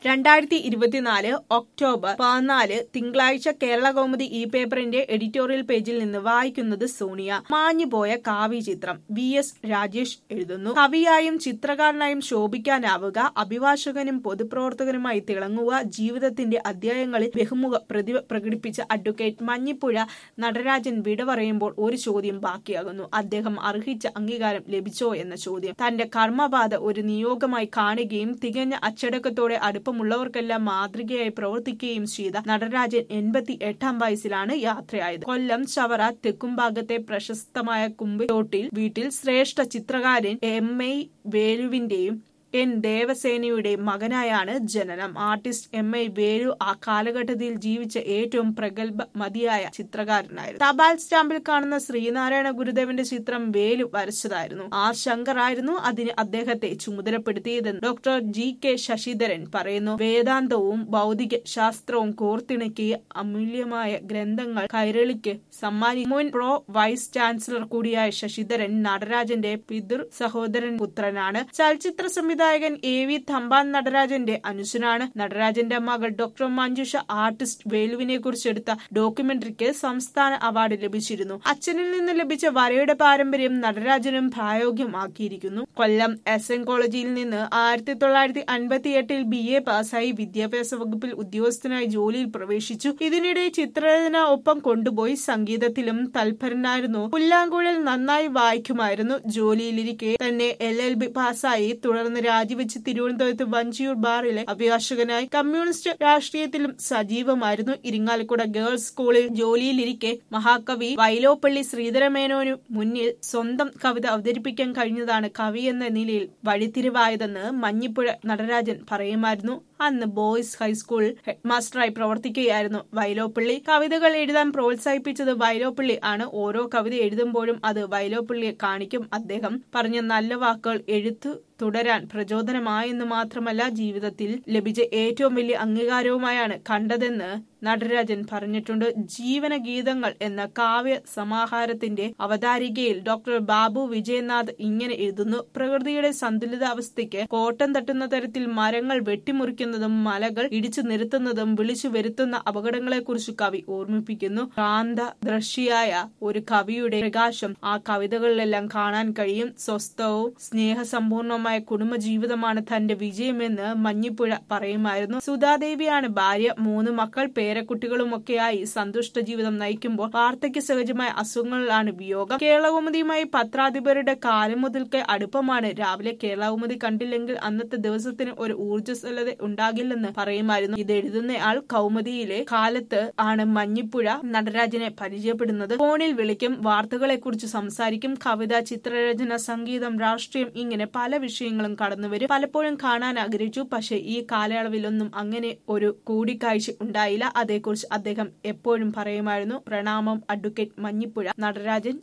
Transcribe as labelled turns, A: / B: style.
A: രണ്ടായിരത്തി ഇരുപത്തിനാല് ഒക്ടോബർ പതിനാല് തിങ്കളാഴ്ച കേരള കൗമുദി ഈ പേപ്പറിന്റെ എഡിറ്റോറിയൽ പേജിൽ നിന്ന് വായിക്കുന്നത് സോണിയ മാഞ്ഞുപോയ കാവ്യ ചിത്രം വി എസ് രാജേഷ് എഴുതുന്നു കവിയായും ചിത്രകാരനായും ശോഭിക്കാനാവുക അഭിഭാഷകനും പൊതുപ്രവർത്തകനുമായി തിളങ്ങുക ജീവിതത്തിന്റെ അധ്യായങ്ങളിൽ ബഹുമുഖ പ്രതിഭ പ്രകടിപ്പിച്ച അഡ്വക്കേറ്റ് മഞ്ഞിപ്പുഴ നടരാജൻ വിട പറയുമ്പോൾ ഒരു ചോദ്യം ബാക്കിയാകുന്നു അദ്ദേഹം അർഹിച്ച അംഗീകാരം ലഭിച്ചോ എന്ന ചോദ്യം തന്റെ കർമ്മബാധ ഒരു നിയോഗമായി കാണുകയും തികഞ്ഞ അച്ചടക്കത്തോടെ അടുപ്പമുള്ളവർക്കെല്ലാം മാതൃകയായി പ്രവർത്തിക്കുകയും ചെയ്ത നടരാജൻ എൺപത്തി എട്ടാം വയസ്സിലാണ് യാത്രയായത് കൊല്ലം ചവറ തെക്കുംഭാഗത്തെ പ്രശസ്തമായ കുമ്പിലോട്ടിൽ വീട്ടിൽ ശ്രേഷ്ഠ ചിത്രകാരൻ എം ഐ വേലുവിന്റെയും എൻ ദേവസേനയുടെ മകനായാണ് ജനനം ആർട്ടിസ്റ്റ് എം ഐ വേലു ആ കാലഘട്ടത്തിൽ ജീവിച്ച ഏറ്റവും പ്രഗത്ഭ മതിയായ ചിത്രകാരനായിരുന്നു തപാൽ സ്റ്റാമ്പിൽ കാണുന്ന ശ്രീനാരായണ ഗുരുദേവന്റെ ചിത്രം വേലു വരച്ചതായിരുന്നു ആർ ശങ്കർ ആയിരുന്നു അതിന് അദ്ദേഹത്തെ ചുമതലപ്പെടുത്തിയതെന്ന് ഡോക്ടർ ജി കെ ശശിധരൻ പറയുന്നു വേദാന്തവും ഭൗതിക ശാസ്ത്രവും കോർത്തിണക്കിയ അമൂല്യമായ ഗ്രന്ഥങ്ങൾ കൈരളിക്ക് സമ്മാനി മുൻ പ്രോ വൈസ് ചാൻസലർ കൂടിയായ ശശിധരൻ നടരാജന്റെ പിതൃ സഹോദരൻ പുത്രനാണ് ചലച്ചിത്ര സംവിധായകൻ എ വി തമ്പാൻ നടരാജന്റെ അനുജനാണ് നടരാജന്റെ മകൾ ഡോക്ടർ മഞ്ജുഷ ആർട്ടിസ്റ്റ് വേലുവിനെ കുറിച്ചെടുത്ത ഡോക്യുമെന്ററിക്ക് സംസ്ഥാന അവാർഡ് ലഭിച്ചിരുന്നു അച്ഛനിൽ നിന്ന് ലഭിച്ച വരയുടെ പാരമ്പര്യം നടരാജനും പ്രായോഗികമാക്കിയിരിക്കുന്നു കൊല്ലം എസ് എൻ കോളേജിൽ നിന്ന് ആയിരത്തി തൊള്ളായിരത്തി അൻപത്തി എട്ടിൽ ബി എ പാസ്സായി വിദ്യാഭ്യാസ വകുപ്പിൽ ഉദ്യോഗസ്ഥനായി ജോലിയിൽ പ്രവേശിച്ചു ഇതിനിടെ ചിത്രരചന ഒപ്പം കൊണ്ടുപോയി സംഗീതത്തിലും തൽപരനായിരുന്നു പുല്ലാങ്കുഴൽ നന്നായി വായിക്കുമായിരുന്നു ജോലിയിലിരിക്കെ തന്നെ എൽ എൽ ബി പാസ്സായി തുടർന്ന് രാജിവെച്ച് തിരുവനന്തപുരത്ത് വഞ്ചിയൂർ ബാറിലെ അഭിഭാഷകനായി കമ്മ്യൂണിസ്റ്റ് രാഷ്ട്രീയത്തിലും സജീവമായിരുന്നു ഇരിങ്ങാലക്കുട ഗേൾസ് സ്കൂളിൽ ജോലിയിലിരിക്കെ മഹാകവി വൈലോപ്പള്ളി ശ്രീധരമേനോനു മുന്നിൽ സ്വന്തം കവിത അവതരിപ്പിക്കാൻ കഴിഞ്ഞതാണ് കവി എന്ന നിലയിൽ വഴിത്തിരിവായതെന്ന് മഞ്ഞിപ്പുഴ നടരാജൻ പറയുമായിരുന്നു അന്ന് ബോയ്സ് ഹൈസ്കൂൾ ഹെഡ്മാസ്റ്ററായി പ്രവർത്തിക്കുകയായിരുന്നു വൈലോപ്പള്ളി കവിതകൾ എഴുതാൻ പ്രോത്സാഹിപ്പിച്ചത് വൈലോപ്പള്ളി ആണ് ഓരോ കവിത എഴുതുമ്പോഴും അത് വൈലോപ്പള്ളിയെ കാണിക്കും അദ്ദേഹം പറഞ്ഞ നല്ല വാക്കുകൾ എഴുത്തു തുടരാൻ പ്രചോദനമായെന്ന് മാത്രമല്ല ജീവിതത്തിൽ ലഭിച്ച ഏറ്റവും വലിയ അംഗീകാരവുമായാണ് കണ്ടതെന്ന് നടരാജൻ പറഞ്ഞിട്ടുണ്ട് ജീവന ഗീതങ്ങൾ എന്ന കാവ്യ സമാഹാരത്തിന്റെ അവതാരികയിൽ ഡോക്ടർ ബാബു വിജയനാഥ് ഇങ്ങനെ എഴുതുന്നു പ്രകൃതിയുടെ സന്തുലിതാവസ്ഥയ്ക്ക് കോട്ടം തട്ടുന്ന തരത്തിൽ മരങ്ങൾ വെട്ടിമുറിക്കുന്നതും മലകൾ ഇടിച്ചു നിறுത്തുന്നതും വിളിച്ചു വരുത്തുന്ന അപകടങ്ങളെക്കുറിച്ച് കവി ഓർമ്മിപ്പിക്കുന്നു ഭ്രാന്ത ദൃശ്യായ ഒരു കവിയുടെ പ്രകാശം ആ കവിതകളിലെല്ലാം കാണാൻ കഴിയും സ്വസ്ഥവും സ്നേഹസമ്പൂർണമായ കുടുംബജീവിതമാണ് തന്റെ വിജയമെന്ന് മഞ്ഞിപ്പുഴ പറയുമായിരുന്നു സുധാദേവിയാണ് ഭാര്യ മൂന്ന് മക്കൾ പേരക്കുട്ടികളുമൊക്കെയായി സന്തുഷ്ട ജീവിതം നയിക്കുമ്പോൾ വാർദ്ധക്യ സഹജമായ അസുഖങ്ങളിലാണ് വിയോഗം കേരളകൗമുദിയുമായി പത്രാധിപരുടെ കാലം മുതൽക്ക് അടുപ്പമാണ് രാവിലെ കേരളകൗമുദി കണ്ടില്ലെങ്കിൽ അന്നത്തെ ദിവസത്തിന് ഒരു ഊർജ്ജസ്വലത ഉണ്ടാകില്ലെന്ന് പറയുമായിരുന്നു ഇത് എഴുതുന്നയാൾ കൗമുദിയിലെ കാലത്ത് ആണ് മഞ്ഞിപ്പുഴ നടരാജനെ പരിചയപ്പെടുന്നത് ഫോണിൽ വിളിക്കും വാർത്തകളെ കുറിച്ച് സംസാരിക്കും കവിത ചിത്രരചന സംഗീതം രാഷ്ട്രീയം ഇങ്ങനെ പല വിഷയങ്ങളും കടന്നുവരും പലപ്പോഴും കാണാൻ ആഗ്രഹിച്ചു പക്ഷെ ഈ കാലയളവിലൊന്നും അങ്ങനെ ഒരു കൂടിക്കാഴ്ച ഉണ്ടായില്ല അതേക്കുറിച്ച് അദ്ദേഹം എപ്പോഴും പറയുമായിരുന്നു പ്രണാമം അഡ്വക്കേറ്റ് മഞ്ഞിപ്പുഴ നടരാജൻ